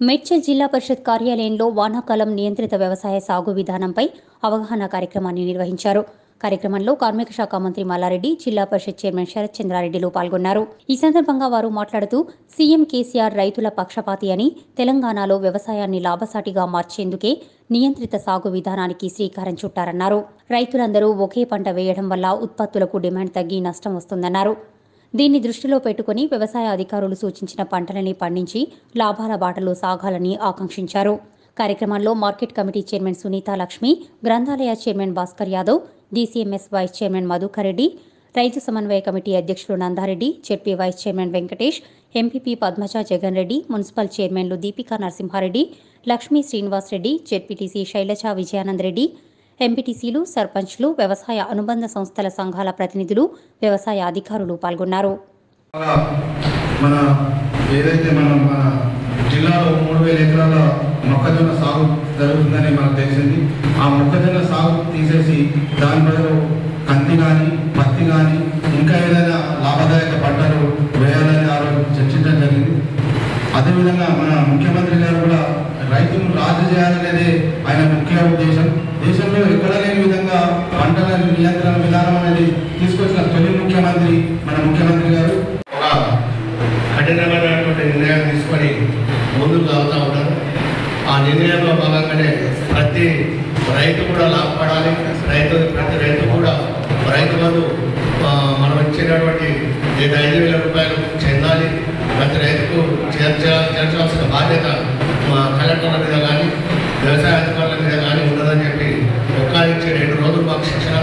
మేడ్చల్ జిల్లా పరిషత్ కార్యాలయంలో వానాకాలం నియంత్రిత వ్యవసాయ సాగు విధానంపై అవగాహన కార్యక్రమాన్ని నిర్వహించారు కార్యక్రమంలో కార్మిక శాఖ మంత్రి మల్లారెడ్డి జిల్లా పరిషత్ చైర్మన్ శరత్ చంద్రారెడ్డిలు పాల్గొన్నారు ఈ సందర్భంగా వారు మాట్లాడుతూ సీఎం కేసీఆర్ రైతుల పక్షపాతి అని తెలంగాణలో వ్యవసాయాన్ని లాభసాటిగా మార్చేందుకే నియంత్రిత సాగు విధానానికి శ్రీకారం చుట్టారన్నారు రైతులందరూ ఒకే పంట వేయడం వల్ల ఉత్పత్తులకు డిమాండ్ తగ్గి నష్టం వస్తుందన్నారు దీన్ని దృష్టిలో పెట్టుకుని వ్యవసాయ అధికారులు సూచించిన పంటలని పండించి లాభాల బాటలో సాగాలని ఆకాంక్షించారు కార్యక్రమంలో market committee chairman Sunitha Lakshmi గ్రంథాలయ chairman Bhaskar Yadav DCMS vice chairman Madhukar Reddy రైతు సమన్వయ కమిటీ అధ్యక్షులు Nandareddy ZP vice chairman Venkatesh MPP Padmaja Jagan Reddy municipal చైర్మన్లు దీపికా నరసింహారెడ్డి లక్ష్మీ శ్రీనివాస్ రెడ్డి జెడ్పీటీసీ శైలజ విజయానంద్ రెడ్డి ఎంపీటీసీలు సర్పంచ్లు వ్యవసాయ అనుబంధ సంస్థల సంఘాల ప్రతినిధులు వ్యవసాయ అధికారులు పాల్గొన్నారు అలా మన ఏదైతే మనం మన జిల్లాలో మూడు వేల ఎకరాల మొక్కజొన్న సాగు జరుగుతుందని మనకు తెలిసింది ఆ మొక్కజొన్న సాగు తీసేసి దాని బదులు కంది కానీ పత్తి కానీ ఇంకా ఏదైనా లాభదాయక పంటలు వేయాలని ఆ రోజు చర్చించడం జరిగింది అదేవిధంగా మన ముఖ్యమంత్రి గారు కూడా రైతును రాజు చేయాలనేదే ఆయన ముఖ్య ఉద్దేశం దేశంలో ఎక్కడ లేని విధంగా పంటల నియంత్రణ విధానం అనేది తీసుకొచ్చిన తొలి ముఖ్యమంత్రి మన ముఖ్యమంత్రి గారు ఒక కఠినమైనటువంటి నిర్ణయం తీసుకొని ముందుకు సాగుతూ ఉంటారు ఆ నిర్ణయంలో భాగంగానే ప్రతి రైతు కూడా లాభపడాలి రైతు ప్రతి రైతు కూడా రైతు బంధు ఆ, మనం ఇచ్చేటటువంటి ఏదో ఐదు వేల రూపాయలు చెందాలి ప్రతి రైతుకు చేర్చ చేర్చాల్సిన బాధ్యత మా కలెక్టర్ల మీద కానీ వ్యవసాయ అధికారుల మీద కానీ ఉన్నదని చెప్పి ఒక్క ఇచ్చి రెండు రోజులు మాకు శిక్షణ